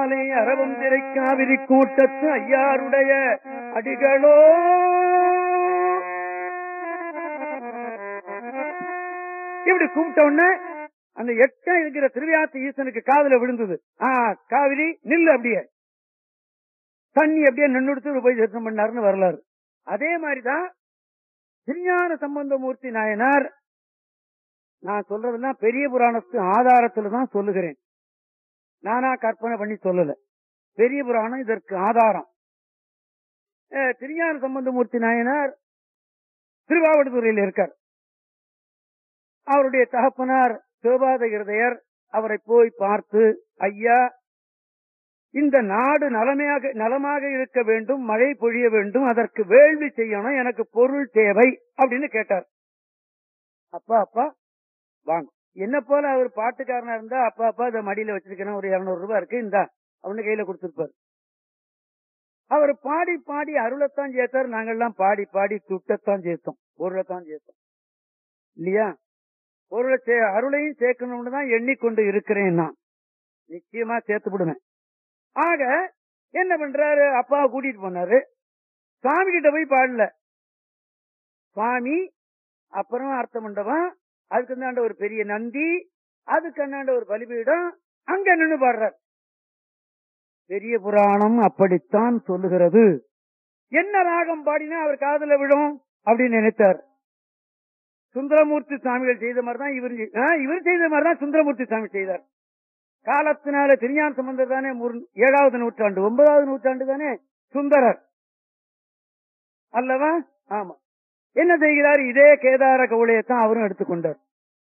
மாலை அரவம் திரை காவிரி கூட்டத்து ஐயாருடைய அடிகளோ இப்படி கும்பிட்ட உடனே அந்த எட்ட இருக்கிற திருவியாத்து ஈசனுக்கு காதுல விழுந்தது ஆ காவிரி நில்லு அப்படியே தண்ணி அப்படியே நின்னுடுத்து போய் தரிசனம் பண்ணாருன்னு வரலாறு அதே மாதிரிதான் திருஞான சம்பந்தமூர்த்தி நாயனார் நான் சொல்றதெல்லாம் பெரிய புராணத்து ஆதாரத்துல தான் சொல்லுகிறேன் நானா கற்பனை பண்ணி சொல்லல பெரிய புராணம் இதற்கு ஆதாரம் அஹ், திருஞான சம்பந்தமூர்த்தி நாயனார் திருவாவடுதுறையில் இருக்கார் அவருடைய தகப்பனார் சிவபாத இருதயர் அவரை போய் பார்த்து ஐயா இந்த நாடு நலமையாக நலமாக இருக்க வேண்டும் மழை பொழிய வேண்டும் அதற்கு வேள்வி செய்யணும் எனக்கு பொருள் தேவை அப்படின்னு கேட்டார் அப்பா அப்பா வாங்க என்ன போல அவர் பாட்டுக்காரனா இருந்தா அப்பா அப்பா இதை மடியில வச்சிருக்கிறேன் ஒரு இருநூறு ரூபாய் இருக்கு இந்த அவனு கையில கொடுத்திருப்பார் அவர் பாடி பாடி அருளைத்தான் சேர்த்தார் நாங்கெல்லாம் பாடி பாடி துட்டத்தான் சேர்த்தோம் பொருளைத்தான் சேர்த்தோம் இல்லையா பொருளை சே அருளையும் சேர்க்கணும்னு தான் எண்ணிக்கொண்டு இருக்கிறேன் நான் நிச்சயமா சேர்த்து விடுவேன் ஆக என்ன பண்றாரு அப்பா கூட்டிட்டு போனாரு சாமி கிட்ட போய் பாடல சுவாமி அப்புறம் அர்த்த மண்டபம் அதுக்கு அந்தாண்ட ஒரு பெரிய நந்தி அதுக்கு அந்தாண்ட ஒரு பலிபீடம் அங்க நின்னு பாடுறார் பெரிய புராணம் அப்படித்தான் சொல்லுகிறது என்ன ராகம் பாடினா அவர் காதுல விழும் அப்படின்னு நினைத்தார் சுந்தரமூர்த்தி சுவாமிகள் செய்த மாதிரி தான் இவர் செய்- ஆ, இவர் செய்த மாதிரி தான் சுந்தரமூர்த்தி சுவாமி செய்தார் காலத்தினால திருஞான சம்பந்தர் தானே முர்- ஏழாவது நூற்றாண்டு ஒன்பதாவது நூற்றாண்டு தானே சுந்தரர் அல்லவா ஆமா என்ன செய்கிறார் இதே கேதார கவுளையத்தான் அவரும் எடுத்துக்கொண்டார்